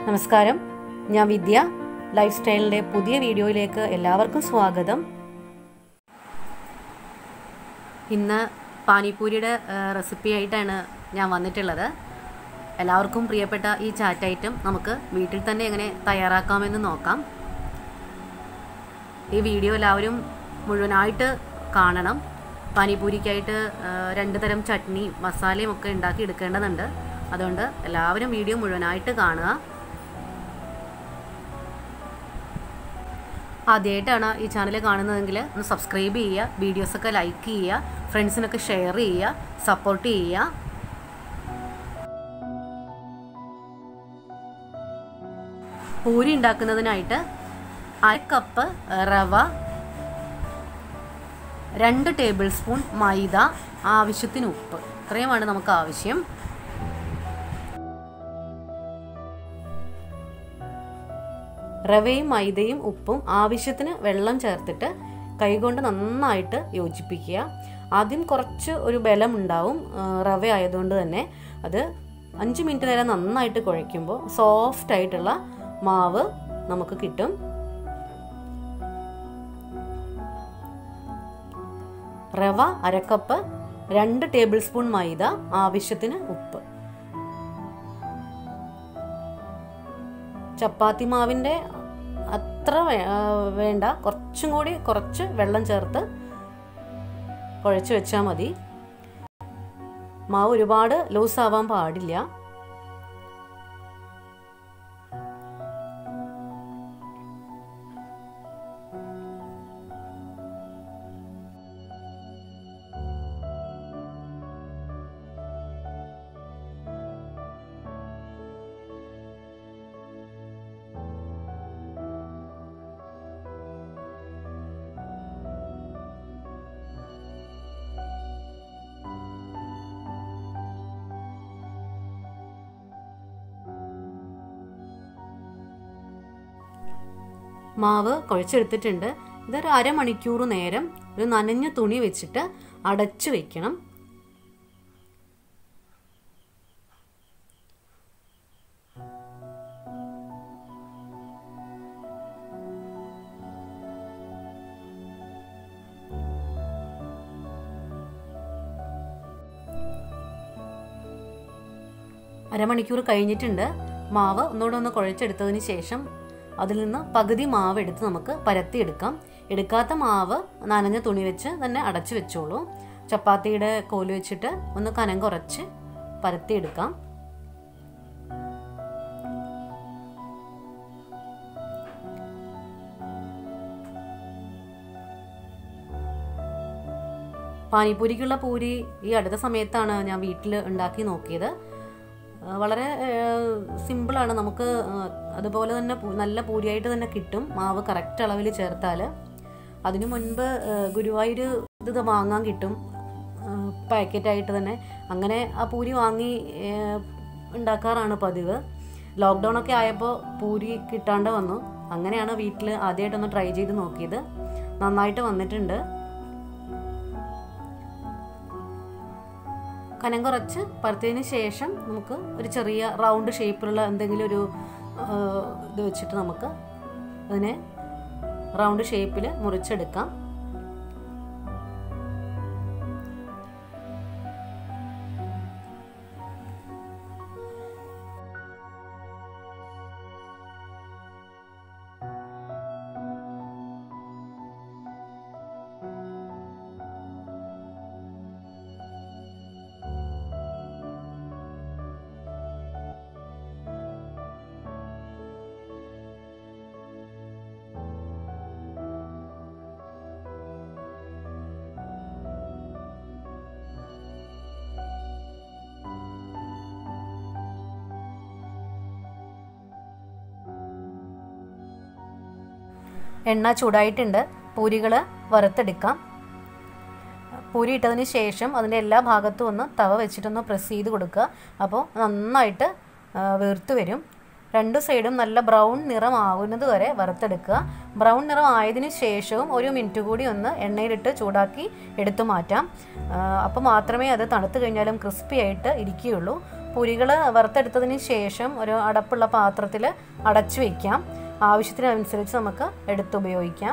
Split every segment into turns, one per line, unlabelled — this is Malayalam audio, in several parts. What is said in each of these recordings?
നമസ്കാരം ഞാൻ വിദ്യ ലൈഫ് സ്റ്റൈലിൻ്റെ പുതിയ വീഡിയോയിലേക്ക് എല്ലാവർക്കും സ്വാഗതം ഇന്ന് പാനിപ്പൂരിയുടെ റെസിപ്പി ആയിട്ടാണ് ഞാൻ വന്നിട്ടുള്ളത് എല്ലാവർക്കും പ്രിയപ്പെട്ട ഈ ചാറ്റ് ഐറ്റം നമുക്ക് വീട്ടിൽ തന്നെ എങ്ങനെ തയ്യാറാക്കാമെന്ന് നോക്കാം ഈ വീഡിയോ എല്ലാവരും മുഴുവനായിട്ട് കാണണം പാനിപൂരിക്കായിട്ട് ആ, രണ്ട് തരം ചട്നിയും മസാലയും ഒക്കെ ഉണ്ടാക്കി എടുക്കേണ്ടതുണ്ട് അതുകൊണ്ട് എല്ലാവരും വീഡിയോ മുഴുവനായിട്ട് കാണുക ആദ്യമായിട്ടാണ് ഈ ചാനൽ കാണുന്നതെങ്കിൽ ഒന്ന് സബ്സ്ക്രൈബ് ചെയ്യുക വീഡിയോസൊക്കെ ലൈക്ക് ചെയ്യുക ഫ്രണ്ട്സിനൊക്കെ ഷെയർ ചെയ്യുക സപ്പോർട്ട് ചെയ്യുക പൂരി ഉണ്ടാക്കുന്നതിനായിട്ട് അര കപ്പ് റവ രണ്ട് ടേബിൾ സ്പൂൺ മൈദ ആവശ്യത്തിന് ഉപ്പ് ഇത്രയുമാണ് നമുക്ക് ആവശ്യം റവയും മൈദയും ഉപ്പും ആവശ്യത്തിന് വെള്ളം ചേർത്തിട്ട് കൈകൊണ്ട് നന്നായിട്ട് യോജിപ്പിക്കുക ആദ്യം കുറച്ച് ഒരു ബലം ഉണ്ടാവും ആ, റവ ആയതുകൊണ്ട് തന്നെ അത് അഞ്ച് മിനിറ്റ് നേരം നന്നായിട്ട് കുഴയ്ക്കുമ്പോൾ സോഫ്റ്റ് ആയിട്ടുള്ള മാവ് നമുക്ക് കിട്ടും റവ അരക്കപ്പ് രണ്ട് ടേബിൾ സ്പൂൺ മൈദ ആവശ്യത്തിന് ഉപ്പ് ചപ്പാത്തി മാവിൻ്റെ അത്ര വേ- ആ, വേണ്ട കുറച്ചും കൂടി കുറച്ച് വെള്ളം ചേർത്ത് കുഴച്ച് വെച്ചാൽ മതി മാവ് ഒരുപാട് ലൂസ് ആവാൻ പാടില്ല മാവ് കുഴച്ചെടുത്തിട്ടുണ്ട് ഇതൊരു അരമണിക്കൂർ നേരം ഒരു നനഞ്ഞ തുണി വെച്ചിട്ട് അടച്ചു വെക്കണം അരമണിക്കൂർ കഴിഞ്ഞിട്ടുണ്ട് മാവ് ഒന്നുകൂടെ ഒന്ന് കുഴച്ചെടുത്തതിന് ശേഷം അതിൽ നിന്ന് പകുതി മാവ് എടുത്ത് നമുക്ക് പരത്തിയെടുക്കാം എടുക്കാത്ത മാവ് നനഞ്ഞ തുണി വെച്ച് തന്നെ അടച്ചു വെച്ചോളൂ ചപ്പാത്തിയുടെ കോല് വെച്ചിട്ട് ഒന്ന് കനം കുറച്ച് പരത്തിയെടുക്കാം പാനിപ്പൂരിക്കുള്ള പൂരി ഈ അടുത്ത സമയത്താണ് ഞാൻ വീട്ടിൽ ഉണ്ടാക്കി നോക്കിയത് ആ, വളരെ സിമ്പിളാണ് നമുക്ക് ആ, അതുപോലെ തന്നെ പൂ- നല്ല പൂരിയായിട്ട് തന്നെ കിട്ടും മാവ് കറക്റ്റ് അളവിൽ ചേർത്താൽ അതിനു മുൻപ് ആ, ഗുരുവായൂർ ഇത് വാങ്ങാൻ കിട്ടും പാക്കറ്റായിട്ട് തന്നെ അങ്ങനെ ആ പൂരി വാങ്ങി ആ, ഉണ്ടാക്കാറാണ് പതിവ് ലോക്ക്ഡൗൺ ഒക്കെ ആയപ്പോൾ പൂരി കിട്ടാണ്ട് വന്നു അങ്ങനെയാണ് വീട്ടിൽ ആദ്യമായിട്ടൊന്ന് ട്രൈ ചെയ്ത് നോക്കിയത് നന്നായിട്ട് വന്നിട്ടുണ്ട് കനം കുറച്ച് പരത്തിയതിന് ശേഷം നമുക്ക് ഒരു ചെറിയ റൗണ്ട് ഷേപ്പിലുള്ള എന്തെങ്കിലും ഒരു ആ, ഇത് വെച്ചിട്ട് നമുക്ക് അതിനെ റൗണ്ട് ഷേപ്പിൽ മുറിച്ചെടുക്കാം എണ്ണ ചൂടായിട്ടുണ്ട് പൂരികൾ വറുത്തെടുക്കാം പൂരി ഇട്ടതിന് ശേഷം അതിൻ്റെ എല്ലാ ഭാഗത്തും ഒന്ന് തവ വെച്ചിട്ടൊന്ന് പ്രസ് ചെയ്ത് കൊടുക്കുക അപ്പോൾ നന്നായിട്ട് ആ, വീർത്ത് വരും രണ്ട് സൈഡും നല്ല ബ്രൗൺ നിറമാകുന്നത് വരെ വറുത്തെടുക്കുക ബ്രൗൺ നിറം ആയതിനു ശേഷവും ഒരു മിനിറ്റ് കൂടി ഒന്ന് എണ്ണയിലിട്ട് ചൂടാക്കി എടുത്തു മാറ്റാം അപ്പോൾ മാത്രമേ അത് തണുത്ത് കഴിഞ്ഞാലും ക്രിസ്പി ആയിട്ട് ഇരിക്കുകയുള്ളൂ പൊരികൾ വറുത്തെടുത്തതിന് ശേഷം ഒരു അടപ്പുള്ള പാത്രത്തിൽ അടച്ചു വയ്ക്കാം ആവശ്യത്തിനനുസരിച്ച് നമുക്ക് എടുത്തുപയോഗിക്കാം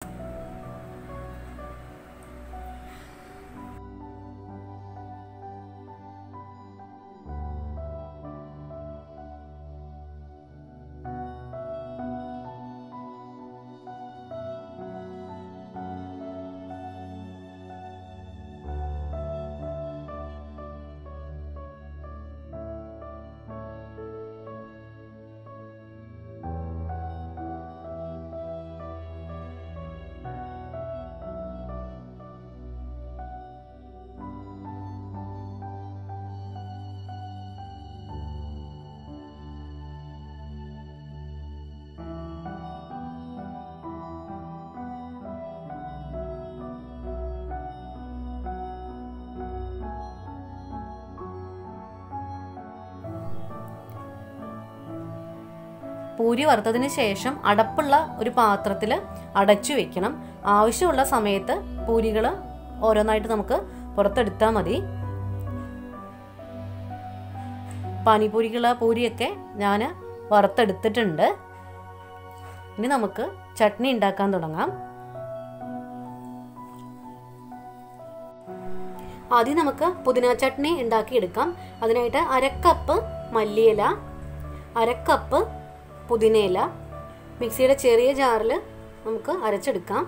പൂരി വറുത്തതിന് ശേഷം അടപ്പുള്ള ഒരു പാത്രത്തിൽ അടച്ചു വെക്കണം ആവശ്യമുള്ള സമയത്ത് പൂരികൾ ഓരോന്നായിട്ട് നമുക്ക് പുറത്തെടുത്താൽ മതി പാനിപൂരികൾ പൂരിയൊക്കെ ഞാൻ വറുത്തെടുത്തിട്ടുണ്ട് ഇനി നമുക്ക് ചട്നി ഉണ്ടാക്കാൻ തുടങ്ങാം ആദ്യം നമുക്ക് പുതിന ചട്നി ഉണ്ടാക്കിയെടുക്കാം അതിനായിട്ട് അരക്കപ്പ് മല്ലിയില അരക്കപ്പ് പുതിനയില മിക്സിയുടെ ചെറിയ ജാറിൽ നമുക്ക് അരച്ചെടുക്കാം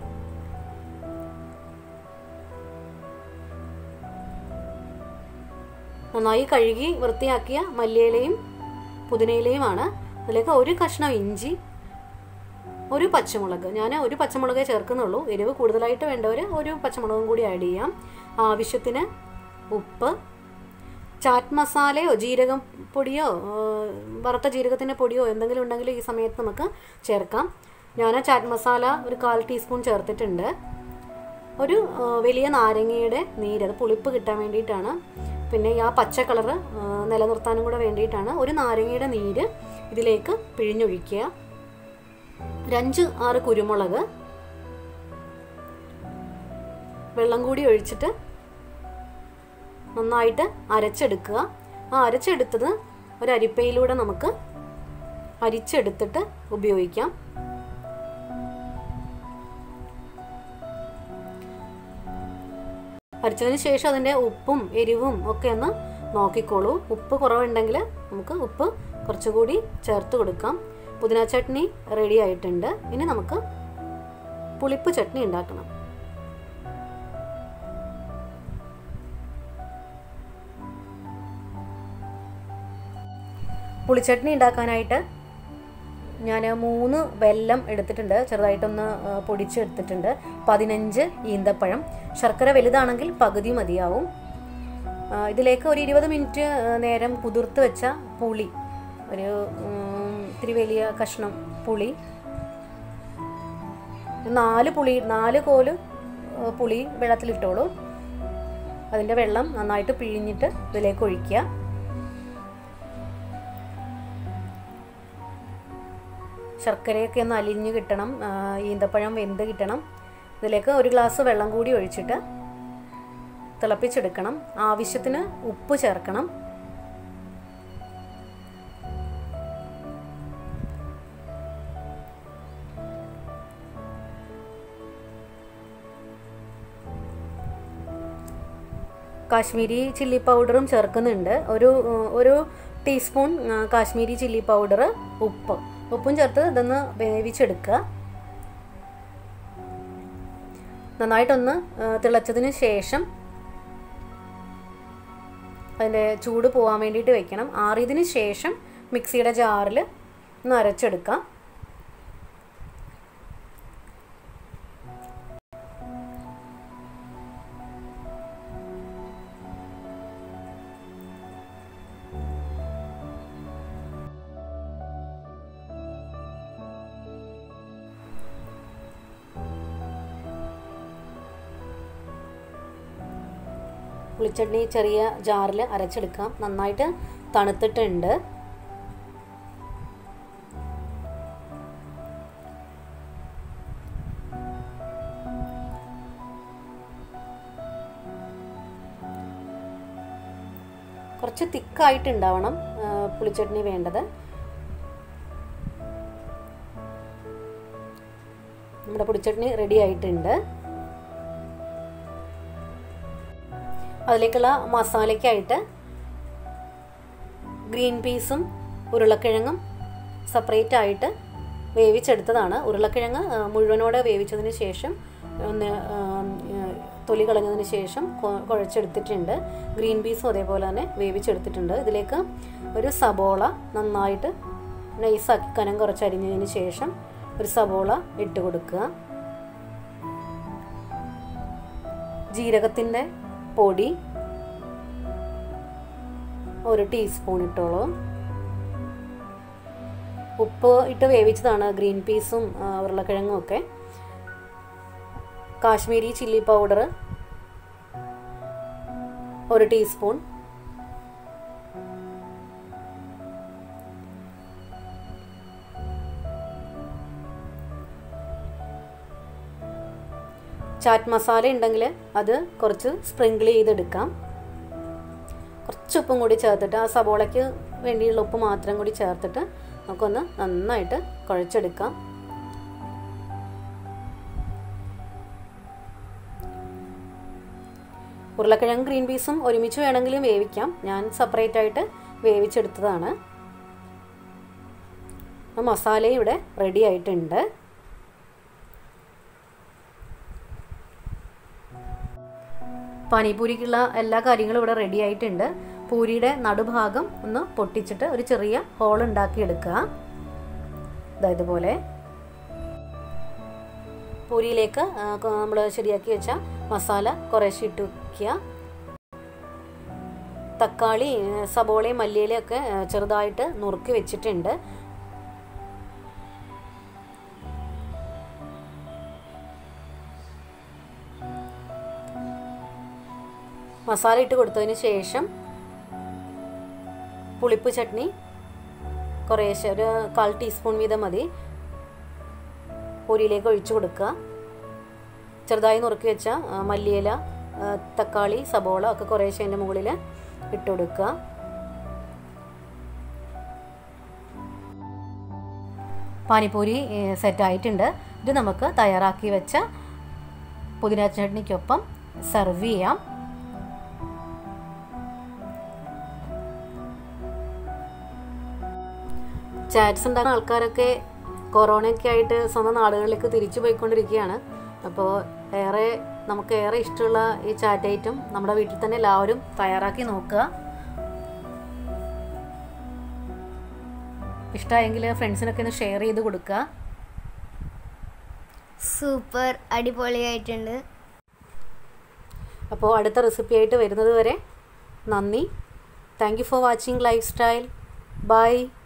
നന്നായി കഴുകി വൃത്തിയാക്കിയ മല്ലിയിലയും പുതിനയിലയുമാണ് അതിലേക്ക് ഒരു കഷ്ണം ഇഞ്ചി ഒരു പച്ചമുളക് ഞാൻ ഒരു പച്ചമുളകേ ചേർക്കുന്നുള്ളൂ എരിവ് കൂടുതലായിട്ട് വേണ്ടവർ ഒരു പച്ചമുളകും കൂടി ആഡ് ചെയ്യാം ആവശ്യത്തിന് ഉപ്പ് ചാറ്റ് മസാലയോ ജീരകം പൊടിയോ വറുത്ത ജീരകത്തിൻ്റെ പൊടിയോ എന്തെങ്കിലും ഉണ്ടെങ്കിൽ ഈ സമയത്ത് നമുക്ക് ചേർക്കാം ഞാൻ ചാറ്റ് മസാല ഒരു കാൽ ടീസ്പൂൺ ചേർത്തിട്ടുണ്ട് ഒരു വലിയ നാരങ്ങയുടെ നീര് അത് പുളിപ്പ് കിട്ടാൻ വേണ്ടിയിട്ടാണ് പിന്നെ ആ പച്ച കളറ് നിലനിർത്താനും കൂടെ വേണ്ടിയിട്ടാണ് ഒരു നാരങ്ങയുടെ നീര് ഇതിലേക്ക് പിഴിഞ്ഞൊഴിക്കുക ഒരു അഞ്ച് ആറ് കുരുമുളക് വെള്ളം കൂടി ഒഴിച്ചിട്ട് നന്നായിട്ട് അരച്ചെടുക്കുക ആ അരച്ചെടുത്തത് ഒരു അരിപ്പയിലൂടെ നമുക്ക് അരിച്ചെടുത്തിട്ട് ഉപയോഗിക്കാം അരച്ചതിന് ശേഷം അതിൻ്റെ ഉപ്പും എരിവും ഒക്കെ ഒന്ന് നോക്കിക്കോളൂ ഉപ്പ് കുറവുണ്ടെങ്കിൽ നമുക്ക് ഉപ്പ് കുറച്ചുകൂടി ചേർത്ത് കൊടുക്കാം പുതിന ചട്നി റെഡി ആയിട്ടുണ്ട് ഇനി നമുക്ക് പുളിപ്പ് ചട്നി ഉണ്ടാക്കണം പുളിച്ചട്നി ഉണ്ടാക്കാനായിട്ട് ഞാൻ മൂന്ന് വെല്ലം എടുത്തിട്ടുണ്ട് ചെറുതായിട്ടൊന്ന് പൊടിച്ചെടുത്തിട്ടുണ്ട് പതിനഞ്ച് ഈന്തപ്പഴം ശർക്കര വലുതാണെങ്കിൽ പകുതി മതിയാവും ഇതിലേക്ക് ഒരു ഇരുപത് മിനിറ്റ് നേരം കുതിർത്ത് വെച്ച പുളി ഒരു ഇത്തിരി വലിയ കഷ്ണം പുളി നാല് പുളി നാല് കോല് പുളി വെള്ളത്തിലിട്ടോളൂ അതിൻ്റെ വെള്ളം നന്നായിട്ട് പിഴിഞ്ഞിട്ട് ഇതിലേക്ക് ഒഴിക്കുക ശർക്കരയൊക്കെ ഒന്ന് അലിഞ്ഞ് കിട്ടണം ഈന്തപ്പഴം വെന്ത് കിട്ടണം ഇതിലേക്ക് ഒരു ഗ്ലാസ് വെള്ളം കൂടി ഒഴിച്ചിട്ട് തിളപ്പിച്ചെടുക്കണം ആവശ്യത്തിന് ഉപ്പ് ചേർക്കണം കാശ്മീരി ചില്ലി പൗഡറും ചേർക്കുന്നുണ്ട് ഒരു ഒരു ടീസ്പൂൺ കാശ്മീരി ചില്ലി പൗഡർ ഉപ്പ് ഉപ്പും ചേർത്ത് ഇതൊന്ന് വേവിച്ചെടുക്കുക നന്നായിട്ടൊന്ന് തിളച്ചതിന് ശേഷം അതിൻ്റെ ചൂട് പോകാൻ വേണ്ടിയിട്ട് വെക്കണം ആറിയതിന് ശേഷം മിക്സിയുടെ ജാറിൽ ഒന്ന് അരച്ചെടുക്കാം പുളിച്ചട്നി ചെറിയ ജാറിൽ അരച്ചെടുക്കാം നന്നായിട്ട് തണുത്തിട്ടുണ്ട് കുറച്ച് തിക്കായിട്ട് ഉണ്ടാവണം ആ, പുളിച്ചട്നി വേണ്ടത് നമ്മുടെ പുളിച്ചട്നി റെഡി ആയിട്ടുണ്ട് അതിലേക്കുള്ള മസാലയ്ക്കായിട്ട് ഗ്രീൻ പീസും ഉരുളക്കിഴങ്ങും സെപ്പറേറ്റ് ആയിട്ട് വേവിച്ചെടുത്തതാണ് ഉരുളക്കിഴങ്ങ് ആ, മുഴുവനോടെ വേവിച്ചതിന് ശേഷം ഒന്ന് ആ, ആ, തൊലി കളഞ്ഞതിന് ശേഷം കൊ- കുഴച്ചെടുത്തിട്ടുണ്ട് ഗ്രീൻ പീസും അതേപോലെ തന്നെ വേവിച്ചെടുത്തിട്ടുണ്ട് ഇതിലേക്ക് ഒരു സബോള നന്നായിട്ട് നൈസാക്കി കനം കുറച്ച് അരിഞ്ഞതിന് ശേഷം ഒരു സബോള ഇട്ട് കൊടുക്കുക ജീരകത്തിൻ്റെ പൊടി ഒരു ടീസ്പൂൺ ഇട്ടോളൂ ഉപ്പ് ഇട്ട് വേവിച്ചതാണ് ഗ്രീൻ പീസും ആ, ഉരുളക്കിഴങ്ങും ഒക്കെ കാശ്മീരി ചില്ലി പൗഡർ ഒരു ടീസ്പൂൺ ചാറ്റ് മസാല ഉണ്ടെങ്കിൽ അത് കുറച്ച് സ്പ്രിങ്കിൾ ചെയ്തെടുക്കാം കുറച്ച് ഉപ്പും കൂടി ചേർത്തിട്ട് ആ സബോളയ്ക്ക് വേണ്ടിയുള്ള ഉപ്പ് മാത്രം കൂടി ചേർത്തിട്ട് നമുക്കൊന്ന് നന്നായിട്ട് കുഴച്ചെടുക്കാം ഉരുളക്കിഴങ്ങ് ഗ്രീൻ പീസും ഒരുമിച്ച് വേണമെങ്കിലും വേവിക്കാം ഞാൻ സെപ്പറേറ്റ് ആയിട്ട് വേവിച്ചെടുത്തതാണ് ആ മസാലയും ഇവിടെ റെഡി ആയിട്ടുണ്ട് പാനിപൂരിക്കുള്ള എല്ലാ കാര്യങ്ങളും ഇവിടെ റെഡി ആയിട്ടുണ്ട് പൂരിയുടെ നടുഭാഗം ഒന്ന് പൊട്ടിച്ചിട്ട് ഒരു ചെറിയ ഹോൾ ഉണ്ടാക്കിയെടുക്കുക ഇതാ ഇതുപോലെ പൂരിയിലേക്ക് നമ്മൾ ശരിയാക്കി വെച്ച മസാല കുറേശ്ശെ ഇട്ട് വയ്ക്കുക തക്കാളി ആ, സബോളയും മല്ലിയിലയും ഒക്കെ ആ, ചെറുതായിട്ട് നുറുക്കി വെച്ചിട്ടുണ്ട് മസാല ഇട്ട് കൊടുത്തതിന് ശേഷം പുളിപ്പ് ചട്നി കുറേശ്ശെ ഒരു കാൽ ടീസ്പൂൺ വീതം മതി പൊരിയിലേക്ക് ഒഴിച്ചു കൊടുക്കുക ചെറുതായി നുറുക്കി വെച്ച ആ, മല്ലിയില ആ, തക്കാളി സബോള ഒക്കെ കുറേശ്ശെ അതിൻ്റെ മുകളിൽ ഇട്ട് കൊടുക്കുക പാനിപ്പൂരി സെറ്റായിട്ടുണ്ട് ഇത് നമുക്ക് തയ്യാറാക്കി വെച്ച പുതിന ചട്നിക്കൊപ്പം സെർവ് ചെയ്യാം ചാറ്റ്സ് ഉണ്ടാക്കുന്ന ആൾക്കാരൊക്കെ കൊറോണയൊക്കെ ആയിട്ട് സ്വന്തം നാടുകളിലേക്ക് തിരിച്ചു പോയിക്കൊണ്ടിരിക്കുകയാണ് അപ്പോൾ ഏറെ നമുക്ക് ഏറെ ഇഷ്ടമുള്ള ഈ ചാറ്റ് ഐറ്റം നമ്മുടെ വീട്ടിൽ തന്നെ എല്ലാവരും തയ്യാറാക്കി നോക്കുക ഇഷ്ടമായെങ്കിൽ ഫ്രണ്ട്സിനൊക്കെ ഒന്ന് ഷെയർ ചെയ്ത് കൊടുക്കുക
സൂപ്പർ അടിപൊളിയായിട്ടുണ്ട്
അപ്പോൾ അടുത്ത റെസിപ്പി ആയിട്ട് വരുന്നത് വരെ നന്ദി thank you for watching lifestyle by